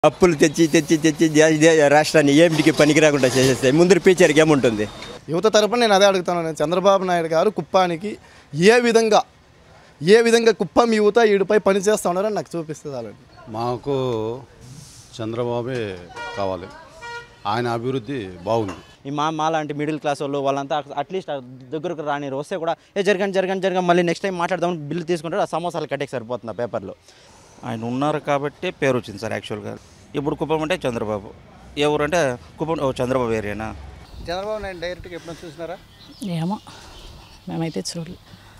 అప్పులు తెచ్చి తెచ్చి తెచ్చి దే- దే- రాష్ట్రాన్ని ఏమిటికి పనికిరాకుండా చేసేస్తాయి ముందు ఫ్యూచర్కి ఏముంటుంది యువత తరపున నేను అదే అడుగుతున్నాను చంద్రబాబు నాయుడు గారు కుప్పానికి ఏ విధంగా ఏ విధంగా కుప్పం యువత ఈడిపై పనిచేస్తూ ఉన్నారని నాకు చూపిస్తుంది అలాంటి మాకు చంద్రబాబే కావాలి ఆయన అభివృద్ధి బాగుంది ఈ మా మా లాంటి మిడిల్ క్లాస్ వాళ్ళు వాళ్ళంతా అట్లీస్ట్ దగ్గరకు రాని వస్తే కూడా ఏ జరగండి జరగండి జరగండి మళ్ళీ నెక్స్ట్ టైం మాట్లాడదామని బిల్లు తీసుకుంటారు ఆ సమోసాలు కట్టేకి సరిపోతుంది ఆ పేపర్లో ఆయన ఉన్నారు కాబట్టి పేరు వచ్చింది సార్ యాక్చువల్గా ఇప్పుడు కుప్పం అంటే చంద్రబాబు ఎవరు అంటే కుప్పం ఓ చంద్రబాబు ఏరియానా చంద్రబాబు నాయుడు డైరెక్ట్గా ఎప్పుడైనా చూసినారా ఏమో మేమైతే చూడలేదు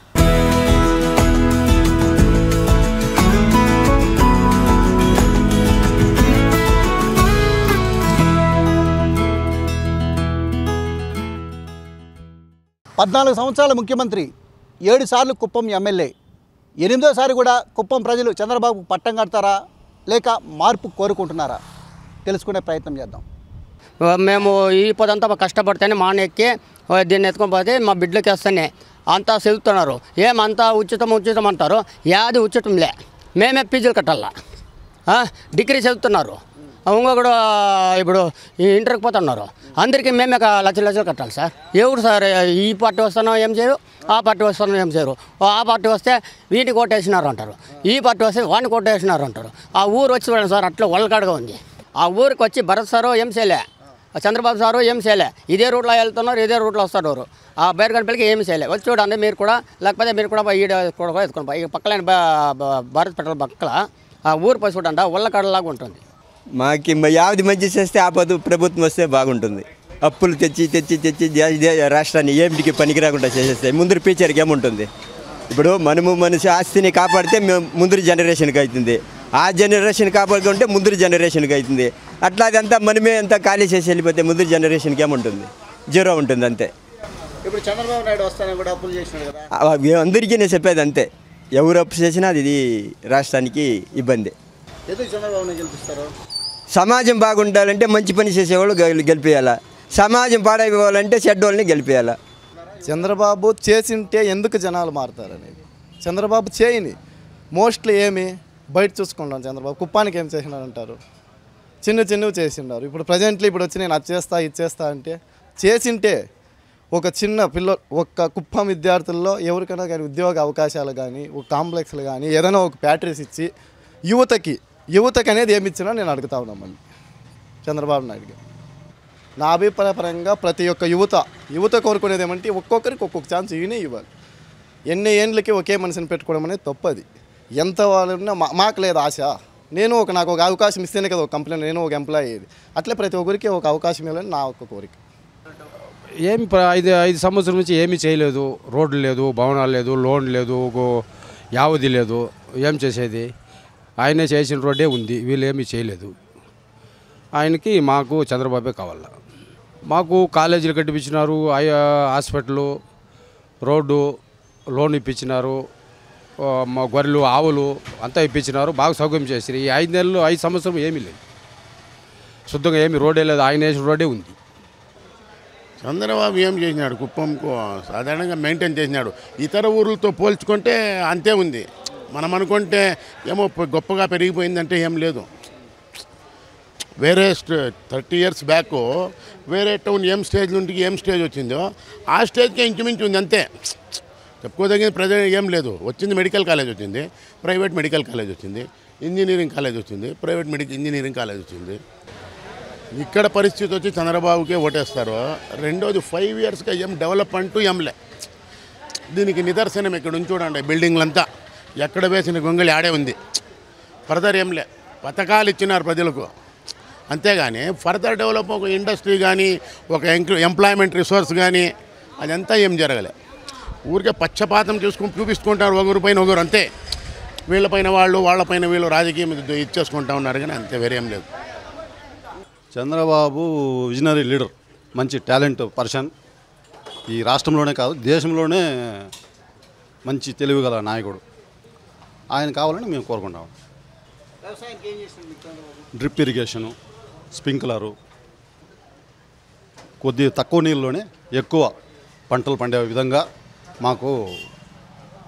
పద్నాలుగు సంవత్సరాల ముఖ్యమంత్రి ఏడు సార్లు కుప్పం ఎమ్మెల్యే ఎనిమిదోసారి కూడా కుప్పం ప్రజలు చంద్రబాబు పట్టం కడతారా లేక మార్పు కోరుకుంటున్నారా తెలుసుకునే ప్రయత్నం చేద్దాం మేము ఈ పొదంతా కష్టపడితేనే మాన ఎక్కి దీన్ని ఎత్తుకొని పోతే మా బిడ్డలకి వేస్తేనే అంతా చదువుతున్నారు ఏమంతా ఉచితం ఉచితం అంటారు యాది ఉచితంలే మేమే పీజీలు కట్టాలా ఆ, డిగ్రీ చదువుతున్నారు ఇంకొకడు ఇప్పుడు ఈ ఇంటర్కి పోతున్నారు అందరికీ మేమే క- లక్షలు లక్షలు కట్టాలి సార్ ఎవరు సార్ ఈ పార్టీ వస్తానో ఏం చేయరు ఆ పార్టీ వస్తానో ఏం చేయరు ఆ పార్టీ వస్తే వీటికి కొట్టేసినారు అంటారు ఈ పార్టీ వస్తే వాడిని కొట్టేసినారు అంటారు ఆ ఊరు వచ్చి చూడండి సార్ అట్లా ఒళ్ళకాడుగా ఉంది ఆ ఊరికి వచ్చి భరత్ సారు ఏం చేయలే ఆ చంద్రబాబు సారు ఏం చేయలే ఇదే రూట్లో వెళ్తున్నారు ఇదే రూట్లో వస్తారు ఎవరు ఆ బైరగంపల్లికి ఏమి చేయలే వచ్చి చూడండి మీరు కూడా లేకపోతే మీరు కూడా ఈడ కూడా పోయి ఎత్తుకొని పోయి పక్కలైన భారత్ పెట్రోల్ పక్కల ఆ ఊరు పోయి చూడండి ఒళ్ళకాడలాగా ఉంటుంది మాకి మ- యావది మంచి చేస్తే ఆపదు ప్రభుత్వం వస్తే బాగుంటుంది అప్పులు తెచ్చి తెచ్చి తెచ్చి దే- దే- రాష్ట్రాన్ని ఏమిటికి పనికిరాకుండా చేసేస్తాయి ముందు ఫ్యూచర్కి ఏముంటుంది ఇప్పుడు మనము మనిషి ఆస్తిని కాపాడితే మేము ముందు జనరేషన్కి అవుతుంది ఆ జనరేషన్ కాపాడుకుంటే ముందు జనరేషన్కి అవుతుంది అట్లా అదంతా మనమే అంతా ఖాళీ చేసి వెళ్ళిపోతే ముందు జనరేషన్కి ఏముంటుంది జీరో ఉంటుంది అంతే ఇప్పుడు చంద్రబాబు నాయుడు వస్తానని కూడా అప్పులు చేసినాడు కదా ఆ- అందరికీ నేను చెప్పేది అంతే ఎవరు అప్పు చేసినా అది ఇది రాష్ట్రానికి ఇబ్బంది ఎందుకు చంద్రబాబుని గెలిపిస్తారు సమాజం బాగుండాలంటే మంచి పని చేసేవాళ్ళు గెలి- గెలిపేయాలా సమాజం పాడైపోవాలంటే చెడ్డోళ్ళని గెలిపేయాలా చంద్రబాబు చేసింటే ఎందుకు జనాలు మారుతారనేది చంద్రబాబు చేయని మోస్ట్లీ ఏమి బయట చూసుకుంటాం చంద్రబాబు కుప్పానికి ఏం చేసినారంటారు చిన్న చిన్నవి చేసిండారు ఇప్పుడు ప్రజెంట్లీ ఇప్పుడు వచ్చి నేను అది చేస్తా ఇది చేస్తా అంటే చేసింటే ఒక చిన్న పిల్ల ఒక కుప్పం విద్యార్థుల్లో ఎవరికైనా కానీ ఉద్యోగ అవకాశాలు కానీ ఒక కాంప్లెక్స్లు కానీ ఏదైనా ఒక బ్యాటరీస్ ఇచ్చి యువతకి యువతకి అనేది ఏమి ఇచ్చినా నేను అడుగుతా ఉన్నాను మళ్ళీ చంద్రబాబు నాయుడు గారు నా అభిప్రాయపరంగా ప్రతి ఒక్క యువత యువత కోరుకునేది ఏమంటే ఒక్కొక్కరికి ఒక్కొక్క ఛాన్స్ ఈయనే ఇవ్వాలి ఎన్ని ఏండ్లకి ఒకే మనిషిని పెట్టుకోవడం అనేది తప్పది ఎంత వాళ్ళున్నా మా మాకు లేదు ఆశ నేను ఒక నాకు ఒక అవకాశం ఇస్తేనే కదా ఒక కంపెనీ నేను ఒక ఎంప్లాయీ అయ్యేది అట్లే ప్రతి ఒక్కరికి ఒక అవకాశం ఇవ్వాలని నా ఒక కోరిక ఏమి ప్ర- ఐదు ఐదు సంవత్సరం నుంచి ఏమీ చేయలేదు రోడ్లు లేదు భవనాలు లేదు లోన్ లేదు గో- యావది లేదు ఏం చేసేది ఆయనే చేసిన రోడ్డే ఉంది వీళ్ళు ఏమీ చేయలేదు ఆయనకి మాకు చంద్రబాబే కావాల మాకు కాలేజీలు కట్టిపించినారు ఐ- హాస్పిటల్ రోడ్డు లోన్ ఇప్పించినారు ఆ, మా గొర్రెలు ఆవులు అంతా ఇప్పించినారు బాగా సౌకర్యం చేసిరు ఈ ఐదు నెలలు ఐదు సంవత్సరం ఏమీ లేదు శుద్ధంగా ఏమీ రోడ్డే లేదు ఆయన వేసిన రోడ్డే ఉంది చంద్రబాబు ఏం చేసినాడు కుప్పంకు సాధారణంగా మెయింటైన్ చేసినాడు ఇతర ఊర్లతో పోల్చుకుంటే అంతే ఉంది మనం అనుకుంటే ఏమో ప- గొప్పగా పెరిగిపోయిందంటే ఏం లేదు వేరే థర్టీ ఇయర్స్ బ్యాక్ వేరే టౌన్ ఏం స్టేజ్ నుండి ఏం స్టేజ్ వచ్చిందో ఆ స్టేజ్కే ఇంచుమించు ఉంది అంతే చెప్పుకోదగిన ప్రజలు ఏం లేదు వచ్చింది మెడికల్ కాలేజ్ వచ్చింది ప్రైవేట్ మెడికల్ కాలేజ్ వచ్చింది ఇంజనీరింగ్ కాలేజ్ వచ్చింది ప్రైవేట్ మెడికల్ ఇంజనీరింగ్ కాలేజ్ వచ్చింది ఇక్కడ పరిస్థితి వచ్చి చంద్రబాబుకే ఓటేస్తారు రెండోది ఫైవ్ ఇయర్స్గా ఏం డెవలప్ అంటూ ఏంలే దీనికి నిదర్శనం ఇక్కడ నుంచి చూడండి బిల్డింగ్లంతా ఎక్కడ వేసిన గొంగళి ఆడే ఉంది ఫర్దర్ ఏంలే పథకాలు ఇచ్చినారు ప్రజలకు అంతేగాని ఫర్దర్ డెవలప్ ఒక ఇండస్ట్రీ కానీ ఒక ఎంప్లాయ్మెంట్ రిసోర్స్ కానీ అదంతా ఏం జరగలే ఊరికే పక్షపాతం చూసుకుని చూపిస్తుంటారు ఒకరి పైన ఒకరు అంతే వీళ్ళపైన వాళ్ళు వాళ్ళపైన వీళ్ళు రాజకీయం ఇది ఇచ్చేసుకుంటా ఉన్నారు కానీ అంతే వేరేం లేదు చంద్రబాబు విజనరీ లీడర్ మంచి టాలెంట్ పర్సన్ ఈ రాష్ట్రంలోనే కాదు దేశంలోనే మంచి తెలివిగల నాయకుడు ఆయన కావాలని మేము కోరుకుంటాం వ్యవసాయానికి ఏం చేసినాడు మీకు చంద్రబాబు డ్రిప్ ఇరిగేషను స్ప్రింక్లరు కొద్ది తక్కువ నీళ్ళలోనే ఎక్కువ పంటలు పండే విధంగా మాకు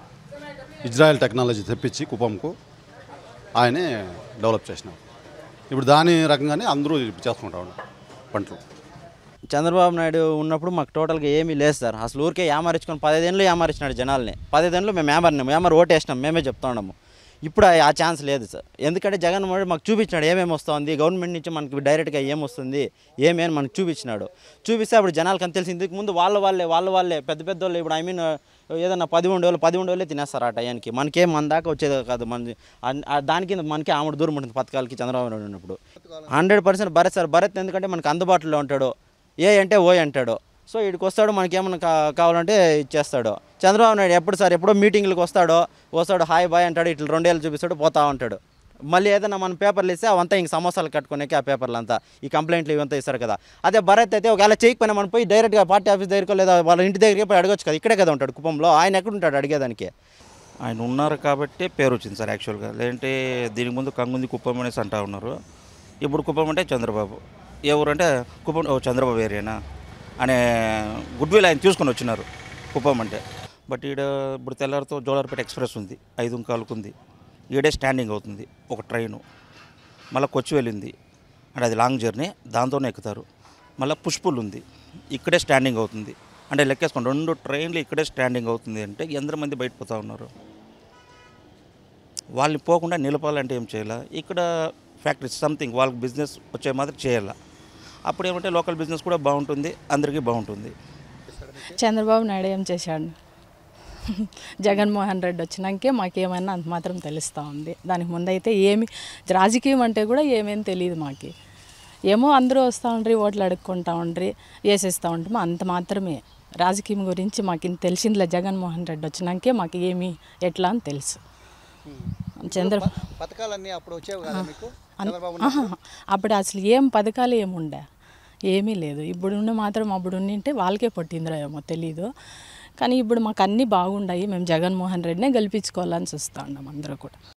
ఇజ్రాయెల్ టెక్నాలజీ తెప్పించి కుప్పంకు ఆయనే డెవలప్ చేసినాం ఇప్పుడు దాని రకంగానే అందరూ ఇప్పుడు చేసుకుంటా ఉన్నారు పంటలు చంద్రబాబు నాయుడు ఉన్నప్పుడు మాకు టోటల్గా ఏమీ లేదు సార్ అసలు ఊరికే యామారించుకొని పదిహేనులు యామారించినాడు జనాల్ని పదిహేనులు మేము యామారినాము యామారి ఓటేసినాం మేమే చెప్తా ఉన్నాము ఇప్పుడు ఆ- ఆ ఛాన్స్ లేదు సార్ ఎందుకంటే జగన్ మోడీ మాకు చూపించినాడు ఏమేమి వస్తుంది గవర్నమెంట్ నుంచి మనకి డైరెక్ట్గా ఏం వస్తుంది ఏమి అని మనకు చూపించినాడు చూపిస్తే అప్పుడు జనాలకి అంత తెలిసి ఇందుకు ముందు వాళ్ళ వాళ్ళే వాళ్ళ వాళ్ళే పెద్ద పెద్ద వాళ్ళు ఇప్పుడు ఐ మీన్ ఏదన్నా పది ఉండే వాళ్ళు పది ఉండే వాళ్ళే తినేస్తారు ఆ టయానికి మనకేం మన దాకా వచ్చేది కాదు మన ఆ- ఆ దాని కింద మనకి ఆమెడు దూరం ఉంటుంది పథకాలకి చంద్రబాబు నాయుడు ఉన్నప్పుడు hundred percent Bharat sir Bharat ఎందుకంటే మనకు అందుబాటులో ఉంటాడు ఏ అంటే ఓ అంటాడు సో వీడికి వస్తాడు మనకి ఏమైనా కా కావాలంటే ఇచ్చేస్తాడు చంద్రబాబు నాయుడు ఎప్పుడు సార్ ఎప్పుడో మీటింగ్లకు వస్తాడో వస్తాడు హాయ్ బాయ్ అంటాడు ఇట్లా రెండేళ్ళు చూపిస్తాడు పోతా ఉంటాడు మళ్ళీ ఏదైనా మన పేపర్లు ఇస్తే అవంతా ఇంక సమోసాలు కట్టుకునేకి ఆ పేపర్లు అంతా ఈ కంప్లైంట్లు ఇవంతా ఇస్తారు కదా అదే భరత్ అయితే ఒకవేళ చేయకపోయినా మనం పోయి డైరెక్ట్గా పార్టీ ఆఫీస్ దగ్గరికి లేదా వాళ్ళ ఇంటి దగ్గరికి పోయి అడగొచ్చు కదా ఇక్కడే కదా ఉంటాడు కుప్పంలో ఆయన ఎక్కడ ఉంటాడు అడిగేదానికి ఆయన ఉన్నారు కాబట్టి పేరు వచ్చింది సార్ యాక్చువల్గా లేదంటే దీనికి ముందు కంగుంది కుప్పం అనేసి అంటా ఉన్నారు ఇప్పుడు కుప్పం అంటే చంద్రబాబు ఎవరు అంటే కుప్పం ఓ చంద్రబాబు ఏరియానా అనే గుడ్ విల్ ఆయన తీసుకొని వచ్చినారు కుప్పం అంటే బట్ ఈడ ఇప్పుడు తెల్లారితో జోలార్పేట ఎక్స్ప్రెస్ ఉంది ఐదు కాలుకు ఉంది ఈడే స్టాండింగ్ అవుతుంది ఒక ట్రైను మళ్ళీ కొచ్చి వెళ్ళింది అంటే అది లాంగ్ జర్నీ దాంతోనే ఎక్కుతారు మళ్ళీ పుష్పుల్ ఉంది ఇక్కడే స్టాండింగ్ అవుతుంది అంటే లెక్కేసుకోండి రెండు ట్రైన్లు ఇక్కడే స్టాండింగ్ అవుతుంది అంటే ఎందరు మంది బయట పోతా ఉన్నారు వాళ్ళని పోకుండా నిలపాలంటే ఏం చేయాలా ఇక్కడ ఫ్యాక్టరీ సంథింగ్ వాళ్ళకి బిజినెస్ వచ్చే మాదిరి చేయాలా అప్పుడు ఏమంటే లోకల్ బిజినెస్ కూడా బాగుంటుంది అందరికీ బాగుంటుంది చంద్రబాబు నాయుడు ఏం చేశాడు జగన్మోహన్ రెడ్డి వచ్చినాకే మాకేమైనా అంత మాత్రం తెలుస్తూ ఉంది దానికి ముందైతే ఏమి రాజకీయం అంటే కూడా ఏమేం తెలియదు మాకు ఏమో అందరూ వస్తూ ఉండ్రి ఓట్లు అడుక్కుంటా ఉండ్రి వేసేస్తూ ఉంటాము అంత మాత్రమే రాజకీయం గురించి మాకు ఇంత తెలిసిందిలే జగన్మోహన్ రెడ్డి వచ్చినాకే మాకు ఏమి ఎట్లా అని తెలుసు చంద్ర పథకాలన్నీ అప్పుడు వచ్చేవి కదా మీకు అన్- చంద్రబాబు ఆహా. అప్పుడు అసలు ఏం పథకాలు ఏముండే ఏమీ లేదు ఇప్పుడు ఉన్న మాత్రం అప్పుడు ఉండింటే వాళ్ళకే పట్టిందిరా ఏమో తెలీదు కానీ ఇప్పుడు మాకు అన్నీ బాగుండాయి మేము జగన్మోహన్ రెడ్డినే గెలిపించుకోవాలని చూస్తూ ఉన్నాం అందరూ కూడా